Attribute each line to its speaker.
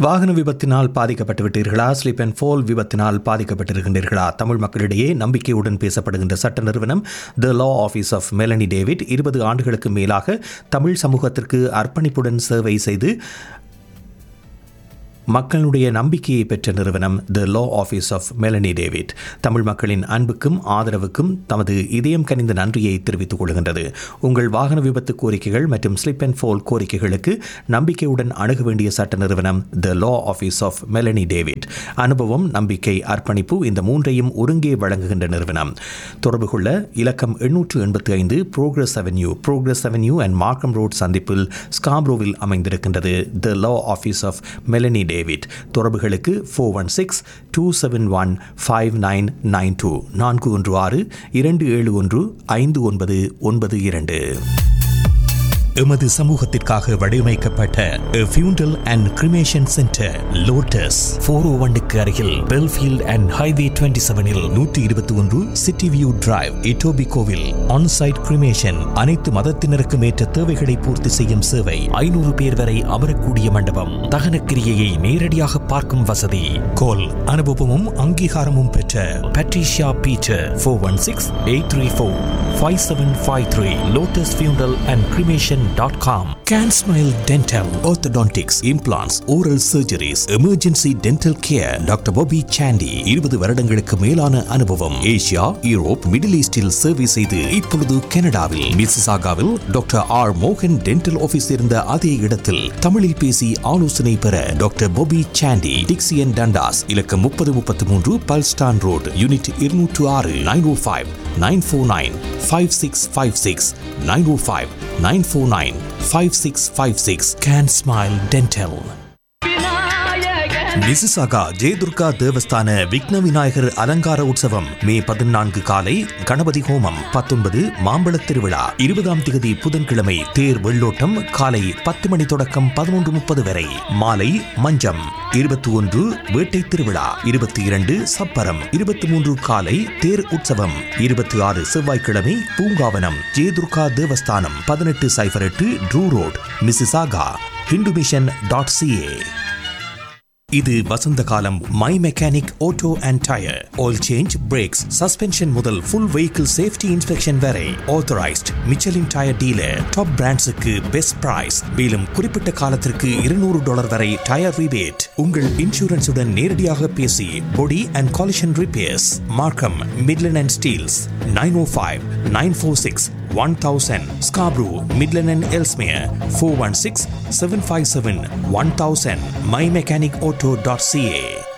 Speaker 1: வாகன விபத்தினால் பாதிக்கப்பட்டு விட்டீர்களா ஸ்லிப் அண்ட் ஃபோல் விபத்தினால் பாதிக்கப்பட்டிருக்கின்றீர்களா தமிழ் மக்களிடையே நம்பிக்கையுடன் பேசப்படுகின்ற சட்ட நிறுவனம் the law office of Melanie David இருபது ஆண்டுகளுக்கு மேலாக தமிழ் சமூகத்திற்கு அர்ப்பணிப்புடன் சேவை செய்து மக்களுடைய நம்பிக்கையை பெற்ற நிறுவனம் the law office of Melanie David Tamil மக்களின் அன்புக்கும் ஆதரவுக்கும் தமது இதயம் கனிந்த நன்றியை தெரிவித்துக் கொள்கின்றது உங்கள் வாகன விபத்து கோரிக்கைகள் மற்றும் ஸ்லிப் அண்ட் ஃபோல் கோரிக்கைகளுக்கு நம்பிக்கையுடன் அணுக வேண்டிய சட்ட நிறுவனம் the law office of Melanie David அனுபவம் நம்பிக்கை அர்ப்பணிப்பு இந்த மூன்றையும் ஒருங்கே வழங்குகின்ற நிறுவனம் தொடர்பு கொள்ள இலக்கம் எண்ணூற்று எண்பத்தி ஐந்து Progress Avenue Progress Avenue and Markham Road சந்திப்பில் ஸ்காப்ரோவில் அமைந்திருக்கின்றது the law office of Melanie David தொடர்புகளுக்கு four one six two seven one five nine nine two நான்கு ஒன்று ஆறு இரண்டு ஏழு ஒன்று ஐந்து ஒன்பது ஒன்பது இரண்டு எமது சமூகத்திற்காக வடிவமைக்கப்பட்ட funeral and cremation centre Lotus four O ஒன்னுக்கு அருகில் பெல்ஃபீல்ட் அண்ட் ஹைவே டுவெண்ட்டி செவனில் நூற்றி இருபத்தி ஒன்று சிட்டி வியூ டிரைவ் இட்டோபி கோவில் ஆன்சைட் கிரிமேஷன் அனைத்து மதத்தினருக்கும் ஏற்ற தேவைகளை பூர்த்தி செய்யும் சேவை ஐநூறு பேர் வரை அமரக்கூடிய மண்டபம் தகனக்கிரியையை நேரடியாக பார்க்கும் வசதி கோல் அனுபவமும் அங்கீகாரமும் பெற்ற Patricia Peter four one six eight three four five seven five three Lotus funeral and cremation dot com Can Smile dental orthodontics implants oral surgeries emergency dental care doctor Bobby Sandy இருபது வருடங்களுக்கு மேலான அனுபவம் Asia Europe middle ஈஸ்டில் சேவை செய்து இப்பொழுது கனடாவில் மிசிசாகாவில் டாக்டர் ஆர் மோகன் டென்டல் ஆபீஸ் இருந்த அதே இடத்தில் தமிழில் பேசி ஆலோசனை பெற doctor Bobby Sandy Dixie and Dundas இலக்கம் முப்பது முப்பத்தி மூன்று பல்ஸ்டான் ரோடு யூனிட் இருநூற்று ஆறு nine O five nine four nine five six five six nine O five nine four nine five six five six Can Smile dental Mississauga Jayadurga Devasthana Vigna Vinayagar அலங்கார உற்சவம் மே பதினான்கு காலை கணபதி ஹோமம் பத்தொன்பது மாம்பழத் திருவிழா இருபதாம் திகதி புதன்கிழமை தேர் வெள்ளோட்டம் காலை பத்து மணி தொடக்கம் பதினொன்று முப்பது வரை மாலை மஞ்சம் இருபத்தி ஒன்று வேட்டை திருவிழா இருபத்தி இரண்டு சப்பரம் இருபத்தி மூன்று காலை தேர் உற்சவம் இருபத்தி ஆறு செவ்வாய்க்கிழமை பூங்காவனம் ஜெயதுர்கா தேவஸ்தானம் பதினெட்டு சைபர் எட்டு Drew road Mississauga Hindu mission dot CA இது வசந்த காலம் my mechanic auto and tyre oil change brakes suspension முதல் ஃபுல் வெஹிக்கிள் சேஃப்டி இன்ஸ்பெக்ஷன் வரை authorised Michelin tyre dealer top பிராண்ட்ஸுக்கு பெஸ்ட் பிரைஸ் மேலும் குறிப்பிட்ட காலத்திற்கு இருநூறு டாலர் வரை டயர் ரிபேட் உங்கள் இன்சூரன்ஸுடன் நேரடியாக பேசி body and collision repairs Markham Midland and Steeles nine O five nine four six one thousand Scarborough Midland and Ellesmere four one six seven five seven one thousand my mechanic auto dot CA